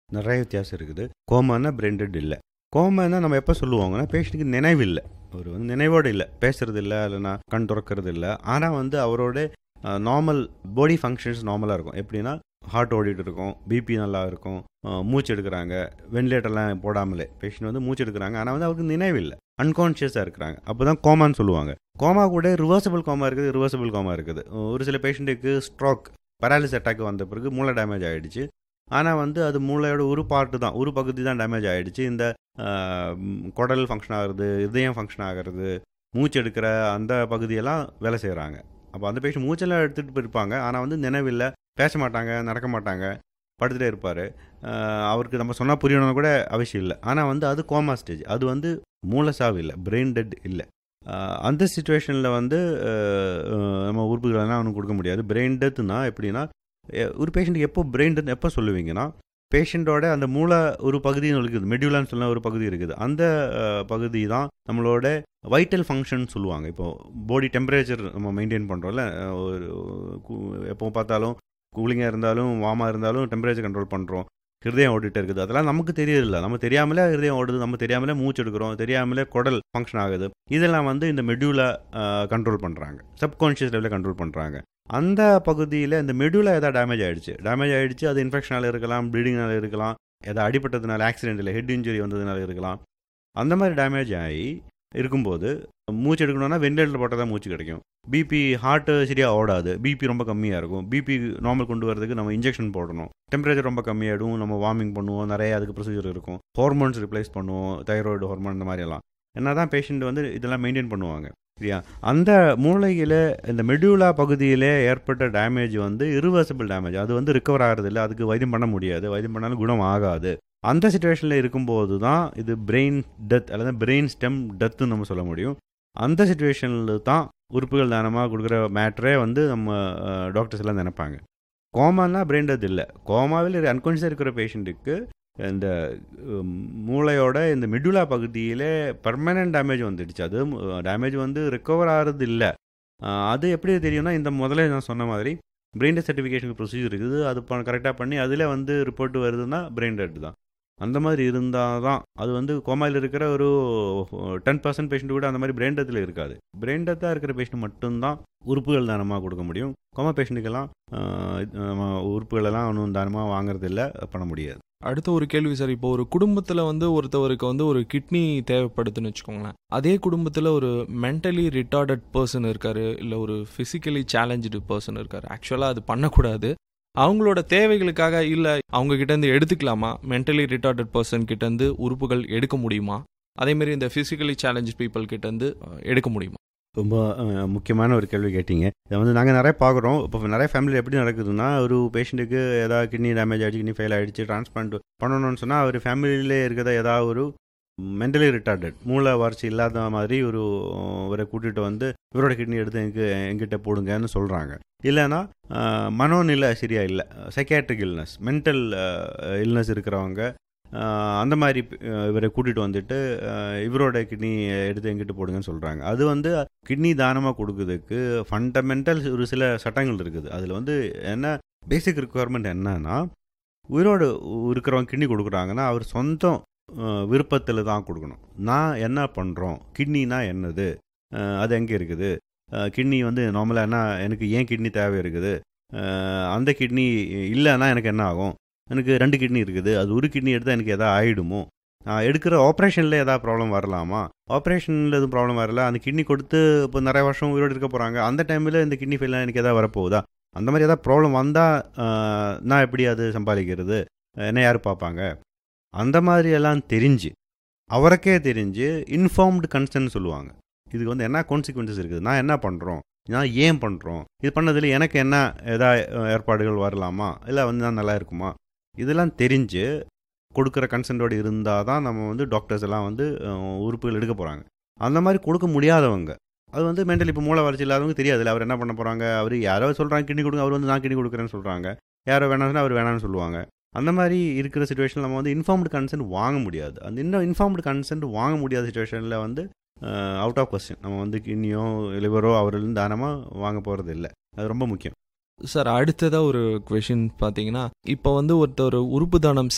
நிறைய வித்தியாசம் இருக்குது கோமானா பிரெண்டட் இல்லை கோமானா நம்ம எப்போ சொல்லுவாங்கன்னா பேஷண்ட்டுக்கு நினைவு இல்லை அவர் வந்து நினைவோடு இல்லை பேசுறது இல்லை இல்லைனா கண் திறக்கிறது இல்லை ஆனால் வந்து அவரோட நார்மல் பாடி ஃபங்க்ஷன்ஸ் நார்மலாக இருக்கும் எப்படின்னா ஹார்ட் ஓடிட்டு இருக்கும் பிபி நல்லா இருக்கும் அஹ், மூச்சு எடுக்கிறாங்க வென்டிலேட்டர்லாம் போடாமலே பேஷண்ட் வந்து மூச்சு எடுக்கிறாங்க ஆனால் வந்து அவருக்கு நினைவு இல்லை அன்கான்ஷியஸாக இருக்கிறாங்க அப்போ தான் கோமான்னு சொல்லுவாங்க கோமா கூட ரிவர்சபிள் கோமா இருக்குது ரிவர்சபிள் கோமா இருக்குது ஒரு சில பேஷண்ட்டுக்கு ஸ்ட்ரோக் பராலிஸ் அட்டாக் வந்த பிறகு மூளை டேமேஜ் ஆகிடுச்சு ஆனால் வந்து அது மூளையோட ஒரு பார்ட்டு தான் ஒரு பகுதி தான் டேமேஜ் ஆகிடுச்சு இந்த ஆஹ், ம், குடல் ஃபங்க்ஷன் ஆகுறது இதயம் ஃபங்க்ஷன் ஆகிறது மூச்சு எடுக்கிற அந்த பகுதியெல்லாம் வேலை செய்கிறாங்க அப்போ அந்த பேஷண்ட் மூச்செல்லாம் எடுத்துகிட்டு போயிருப்பாங்க ஆனால் வந்து நினைவில்லை பேச மாட்டாங்க நடக்க மாட்டாங்க படுத்துட்டே இருப்பார் அவருக்கு நம்ம சொன்னால் புரியணும்னு கூட அவசியம் இல்லை ஆனால் வந்து அது கோமா ஸ்டேஜ் அது வந்து மூளை சாவு இல்லை பிரெயின் டெட் இல்லை ஆஹ் அந்த சுச்சுவேஷனில் வந்து ஆஹ் ஆஹ் நம்ம உறுப்புகளெல்லாம் அவனுக்கு கொடுக்க முடியாது பிரெயின் டெத்துனா எப்படின்னா எ- ஒரு பேஷண்ட்டுக்கு எப்போ பிரெயின் டெத் எப்போ சொல்லுவீங்கன்னா பேஷண்ட்டோட அந்த மூளை ஒரு பகுதி இருக்குது மெடியூலான்னு சொல்ல ஒரு பகுதி இருக்குது அந்த ஆஹ், பகுதி தான் நம்மளோட வைட்டல் ஃபங்க்ஷன் சொல்லுவாங்க இப்போ பாடி டெம்பரேச்சர் நம்ம மெயின்டைன் பண்ணுறோம்ல ஒரு கு- எப்போ பார்த்தாலும் கூலிங்காக இருந்தாலும் வார்மாக இருந்தாலும் டெம்பரேச்சர் கண்ட்ரோல் பண்ணுறோம் ஹிருதயம் ஓடிட்டே இருக்குது அதெல்லாம் நமக்கு தெரியல நம்ம தெரியாமலே ஹிருதயம் ஓடுது நம்ம தெரியாமலே மூச்சு எடுக்கிறோம் தெரியாமலே குடல் ஃபங்க்ஷன் ஆகுது இதெல்லாம் வந்து இந்த மெடியூலை கண்ட்ரோல் பண்ணுறாங்க சப்கான்ஷியஸ் லெவலில் கண்ட்ரோல் பண்ணுறாங்க அந்த பகுதியில் இந்த மெடியூலா எதாவது டேமேஜ் ஆயிடுச்சு டேமேஜ் ஆயிடுச்சு அது இன்ஃபெக்ஷனால இருக்கலாம் ப்ளீடிங்னால இருக்கலாம் எதாவது அடிபட்டதுனால ஆக்சிடென்ட்டில் ஹெட் இன்ஜுரி வந்ததுனால இருக்கலாம் அந்த மாதிரி டேமேஜ் ஆகி இருக்கும்போது மூச்சு எடுக்கணும்னா வெண்டிலேட்டர் போட்டால் தான் மூச்சு கிடைக்கும் பிபி ஹார்ட்டு சரியாக ஓடாது பிபி ரொம்ப கம்மியாக இருக்கும் பிபி நார்மல் கொண்டு வரதுக்கு நம்ம இன்ஜெக்ஷன் போடணும் டெம்பரேச்சர் ரொம்ப கம்மியாகிடும் நம்ம வார்மிங் பண்ணுவோம் நிறைய அதுக்கு ப்ரொசீஜர் இருக்கும் ஹார்மோன்ஸ் ரிப்ளேஸ் பண்ணுவோம் தைராய்டு ஹார்மோன் இந்த மாதிரி எல்லாம் என்ன தான் பேஷண்ட் வந்து இதெல்லாம் மெயின்டைன் பண்ணுவாங்க சரியா அந்த மூளையில் இந்த மெடியூலா பகுதியிலே ஏற்பட்ட டேமேஜ் வந்து irreversible டேமேஜ் அது வந்து ரிகவர் ஆகிறதில்ல அதுக்கு வைத்தியம் பண்ண முடியாது வைத்தியம் பண்ணாலும் குணம் ஆகாது அந்த சுச்சுவேஷனில் இருக்கும்போது தான் இது பிரெயின் டெத் அல்லது பிரெயின் ஸ்டெம் டெத்துன்னு நம்ம சொல்ல முடியும் அந்த சுச்சுவேஷனில் தான் உறுப்புகள் தானமாக கொடுக்குற மேட்ரே வந்து நம்ம டாக்டர்ஸ் எல்லாம் நினைப்பாங்க கோமானா பிரெயின் டெத் இல்லை கோமாவில் அன்கான்ஷியஸாக இருக்கிற பேஷண்ட்டுக்கு இந்த உம், மூளையோட இந்த மிடுலா பகுதியிலே பர்மனன்ட் டேமேஜ் வந்துடுச்சு அது டேமேஜ் வந்து ரெக்கவர் ஆகிறது இல்லை அது எப்படி தெரியும்னா இந்த முதல்ல நான் சொன்ன மாதிரி பிரெயின் டெத் சர்டிஃபிகேஷன் ப்ரொசீஜர் இருக்குது அது கரெக்டாக பண்ணி அதில் வந்து ரிப்போர்ட் வருதுன்னா பிரெயின் டெட் தான் அந்த மாதிரி இருந்தால் தான் அது வந்து கோமாயில் இருக்கிற ஒரு டென் பர்சன்ட் பேஷண்ட் கூட அந்த மாதிரி பிரெயின் டெத்தில் இருக்காது பிரெயின் டெத்தாக இருக்கிற பேஷண்ட் மட்டும்தான் உறுப்புகள் தானமாக கொடுக்க முடியும் கோமா பேஷண்ட்டுக்கெல்லாம் நம்ம உறுப்புகளெல்லாம் ஒன்றும் தானமாக வாங்குறது இல்லை பண்ண முடியாது அடுத்த ஒரு கேள்வி சார் இப்போ ஒரு குடும்பத்தில் வந்து ஒருத்தவருக்கு வந்து ஒரு கிட்னி தேவைப்படுதுன்னு வச்சுக்கோங்களேன் அதே குடும்பத்தில் ஒரு மென்டலி ரிட்டார்டட் பர்சன் இருக்காரு இல்லை ஒரு ஃபிசிக்கலி சேலஞ்சு பர்சன் இருக்காரு ஆக்சுவலாக அது பண்ணக்கூடாது அவங்களோட தேவைகளுக்காக இல்லை அவங்க கிட்டேருந்து எடுத்துக்கலாமா மென்டலி ரிட்டார்டட் பர்சன் கிட்டேருந்து உறுப்புகள் எடுக்க முடியுமா அதே மாதிரி இந்த ஃபிசிக்கலி சேலஞ்சு பீப்புள் கிட்டேருந்து அஹ், எடுக்க முடியுமா ரொம்ப அஹ், முக்கியமான ஒரு கேள்வி கேட்டீங்க இதை வந்து நாங்கள் நிறைய பார்க்குறோம் இப்போ நிறைய ஃபேமிலி எப்படி நடக்குதுன்னா ஒரு பேஷண்ட்டுக்கு ஏதாவது கிட்னி டேமேஜ் ஆகிடுச்சு கிட்னி ஃபெயில் ஆகிடுச்சு டிரான்ஸ்பிளான்ட் பண்ணணும்னு சொன்னால் அவர் ஃபேமிலியிலே இருக்கிற ஏதாவது ஒரு மென்டலி ரிட்டார்டட் மூளை வறட்சி இல்லாத மாதிரி ஒரு அஹ், இவரை கூட்டிகிட்டு வந்து இவரோட கிட்னி எடுத்து எங்க எங்கிட்ட போடுங்கன்னு சொல்கிறாங்க இல்லைன்னா அஹ், மனோநிலை சரியா இல்லை சைக்காட்ரிக் இல்னஸ் மென்டல் இல்னஸ் இருக்கிறவங்க அஹ், அந்த மாதிரி அஹ், இவரை கூட்டிகிட்டு வந்துட்டு அஹ், இவரோட கிட்னி எடுத்து எங்கிட்ட போடுங்கன்னு சொல்கிறாங்க அது வந்து கிட்னி தானமாக கொடுக்குறதுக்கு ஃபண்டமெண்டல் ஒரு சில சட்டங்கள் இருக்குது அதில் வந்து என்ன பேசிக் ரெக்குவயர்மெண்ட் என்னன்னா உயிரோடு இருக்கிறவங்க கிட்னி கொடுக்குறாங்கன்னா அவர் சொந்தம் விருப்பத்தில் தான் கொடுக்கணும் நான் என்ன பண்ணுறோம் கிட்னினா என்னது அஹ், அது எங்கே இருக்குது கிட்னி வந்து நார்மலாக என்ன எனக்கு ஏன் கிட்னி தேவை இருக்குது அஹ், அந்த கிட்னி இல்லைன்னா எனக்கு என்ன ஆகும் எனக்கு ரெண்டு கிட்னி இருக்குது அது ஒரு கிட்னி எடுத்தால் எனக்கு எதாவது ஆகிடுமோ நான் எடுக்கிற ஆப்ரேஷனில் ஏதாவது ப்ராப்ளம் வரலாமா ஆப்ரேஷனில் எதுவும் ப்ராப்ளம் வரல அந்த கிட்னி கொடுத்து இப்போ நிறைய வருஷம் உயிரோடு இருக்க போகிறாங்க அந்த டைமில் இந்த கிட்னி ஃபெயிலாக எனக்கு எதாவது வரப்போகுதா அந்த மாதிரி ஏதாவது ப்ராப்ளம் வந்தால் நான் எப்படி அது சம்பாதிக்கிறது என்ன யார் பார்ப்பாங்க அந்த மாதிரி எல்லாம் தெரிஞ்சு அவருக்கே தெரிஞ்சு இன்ஃபார்ம்டு கன்சர்ன் சொல்லுவாங்க இதுக்கு வந்து என்ன கான்சிக்வன்சஸ் இருக்குது நான் என்ன பண்ணுறோம் நான் ஏன் பண்ணுறோம் இது பண்ணதில் எனக்கு என்ன எதா ஏற்பாடுகள் வரலாமா இல்லை வந்து நான் நல்லா இருக்குமா இதெல்லாம் தெரிஞ்சு கொடுக்குற கன்சென்ட்டோடு இருந்தால் தான் நம்ம வந்து டாக்டர்ஸ் எல்லாம் வந்து அஹ், உறுப்புகள் எடுக்க போகிறாங்க அந்த மாதிரி கொடுக்க முடியாதவங்க அது வந்து மென்டல் இப்போ மூளை வளர்ச்சி இல்லாதவங்க தெரியாதுல்ல அவர் என்ன பண்ண போகிறாங்க அவர் யாரோ சொல்கிறாங்க கிட்னி கொடுங்க அவர் வந்து நான் கிட்னி கொடுக்குறேன்னு சொல்கிறாங்க யாரோ வேணாம்னா அவர் வேணாம்னு சொல்லுவாங்க அந்த மாதிரி இருக்கிற சுச்சுவேஷனில் நம்ம வந்து இன்ஃபார்ம்டு கன்சென்ட் வாங்க முடியாது அந்த இன்னும் இன்ஃபார்ம்டு கன்சென்ட் வாங்க முடியாத சுச்சுவேஷனில் வந்து அவுட் ஆஃப் கொஸ்டின் நம்ம வந்து கிட்னியோ லிவரோ அவரிலிருந்து தானமாக வாங்க போகிறது இல்லை அது ரொம்ப முக்கியம் சார் அடுத்ததாக ஒரு கொஷின் பார்த்தீங்கன்னா இப்போ வந்து ஒருத்தர் உறுப்பு தானம்